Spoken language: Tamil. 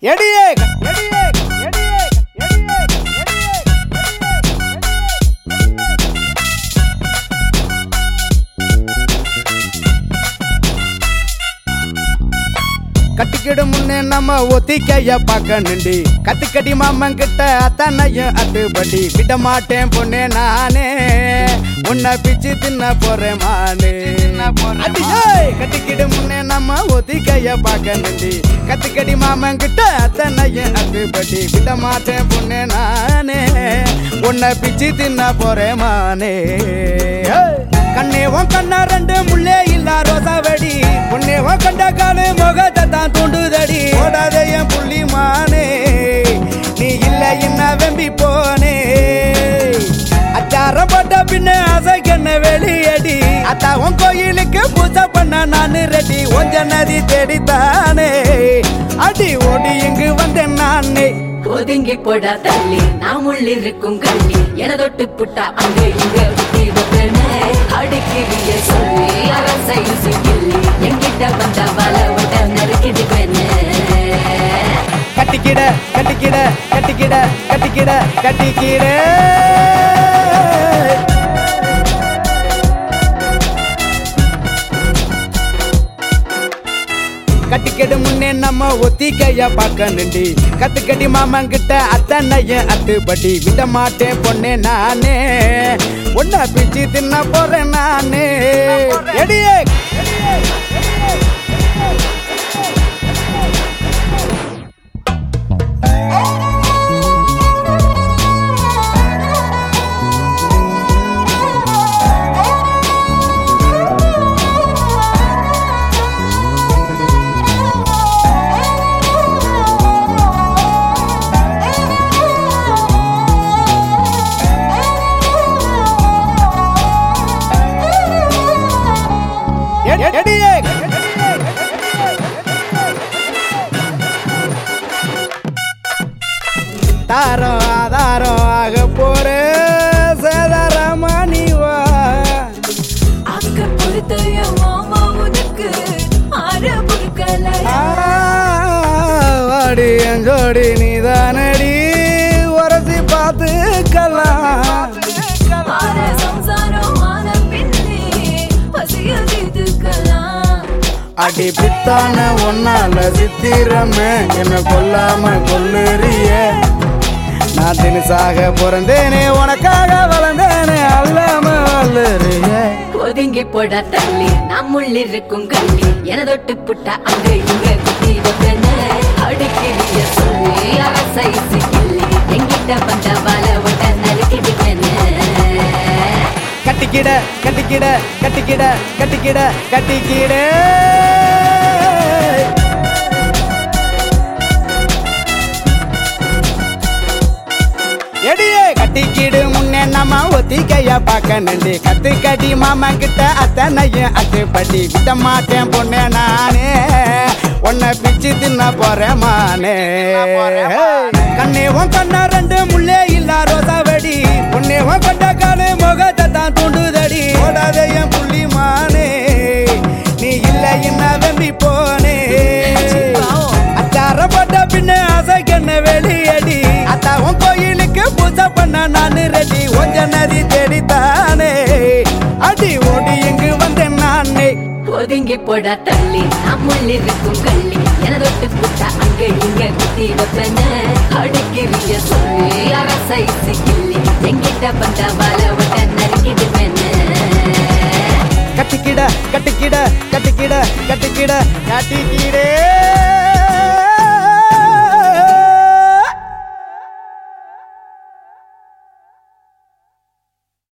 எடியே எடியே எடியே எடியே கட்டிக்கிடு முன்னே நம்ம ஒத்திக்கைய பார்க்கணுண்டி கத்துக்கடி மாமன் கிட்ட அத்தனையும் அத்துப்படி விட மாட்டேன் பொண்ணே நானே உன்னை பிச்சு தின்ன போறேன் மானே அடியே கட்டிக்கிடு முன்னே நம்ம ஒத்திக்கைய பார்க்கணுண்டி கத்துக்கடி மாமன் கிட்ட அத்தனையும் அத்துப்படி விட மாட்டேன் பொண்ணே நானே உன்னை பிச்சு தின்ன போறேன் மானே ஏய். கண்ணே உன் கண்ணா ரெண்டு முள்ளே இல்லா ரோசா வெடி உன்னே உன் கண்ட காலு முகத்தை தான் தூண்டுதடி ஓடாத என் புள்ளி மானே நீ இல்ல என்ன வெம்பி போனே அச்சாரம் போட்ட பின்ன அசைக்கண்ண வெளியடி அத்தா உன் கோயிலுக்கு பூஜை பண்ண நானு ரெடி ஒஞ்ச நதி தேடித்தானே அடி ஓடி இங்கு வந்தேன் நானே ஒதுங்கி போடா தள்ளி நாம் உள்ளிருக்கும் கள்ளி என தொட்டு புட்டா அங்க இங்க ஊத்தி வைப்பேனே. அடிக்கிறிய சொல்லி அரசை கிள்ளி என்கிட்ட வந்த வல விட நறுக்கிட்டு பெண்ணே கட்டிக்கிட கட்டிக்கிட கட்டிக்கிட கட்டிக்கிட கட்டிக்கிட கட்டிக்கடி முன்னே நம்ம ஒத்திக்கைய பார்க்கணுண்டி கத்துக்கடி மாமன் கிட்ட அத்தனைய அத்துப்படி விட மாட்டேன் பொண்ணே நானே உன்னை பிச்சு தின்ன போறேன் நானே எடியே எடி- எடியே தாரம் ஆதாரம் ஆக போற சேதாரமானிவா அக்க பொறுத்தைய மாமா உனக்கு ஆற பொறுக்கலையா வாடி என் ஜோடி நீதானடி உரசி பார்த்துக்கலாம் ஆற சம்சாரம் ஆன பின்னே பசிய தீர்த்துக்கலாம் அடி பித்தான ஒன்னால சித்திரமே என்ன கொல்லாம கொல்லுறிய நான் தினசாக பிறந்தேனே உனக்காக வளர்ந்தேனே அல்லாம வல்லுறிய ஒதுங்கி போடா தள்ளி நாம் உள்ளிருக்கும் கள்ளி என தொட்டு புட்டா அங்க இங்க குத்தி வைப்பேனே. அடிக்கிறிய சொல்லி அரசை கிள்ளி என்கிட்ட வந்த வல விட நறுக்கிட்டு பெண்ணே கட்டிக்கிட கட்டிக்கிட கட்டிக்கிட கட்டிக்கிட கட்டிக்கிட எடியே கட்டிக்கிடு முன்னே நம்ம ஒத்திக்கைய பார்க்கணுண்டி கத்துக்கடி மாமா கிட்ட அத்தனையும் அத்துப்படி விட மாட்டேன் பொண்ணே நானே உன்னை பிச்சு தின்ன போறேன் மானே கண்ணே உன் கண்ணா ரெண்டு முள்ளே இல்லா ரோசா வெடி உன்னே உன் கண்ட காலு முகத்தை தான் தூண்டுதடி ஓடாத என் புள்ளி மானே நீ இல்ல என்ன வெம்பி போனே அச்சார போட்ட பின்ன அசைக்கண்ண வெளியடி அத்தா உன் கோயிலுக்கு பூஜை பண்ண நானு ரெடி ஒஞ்ச நதி தேடித்தானே அடி ஓடி இங்கு வந்தேன் நானே ஒதுங்கி போடா தள்ளி நாம் உள்ளிருக்கும் கள்ளி என தொட்டு புட்டா அங்க இங்க குத்தி வைப்பேனே. அடிக்கிறிய சொல்லி அரசை கிள்ளி என்கிட்ட வந்த வல விட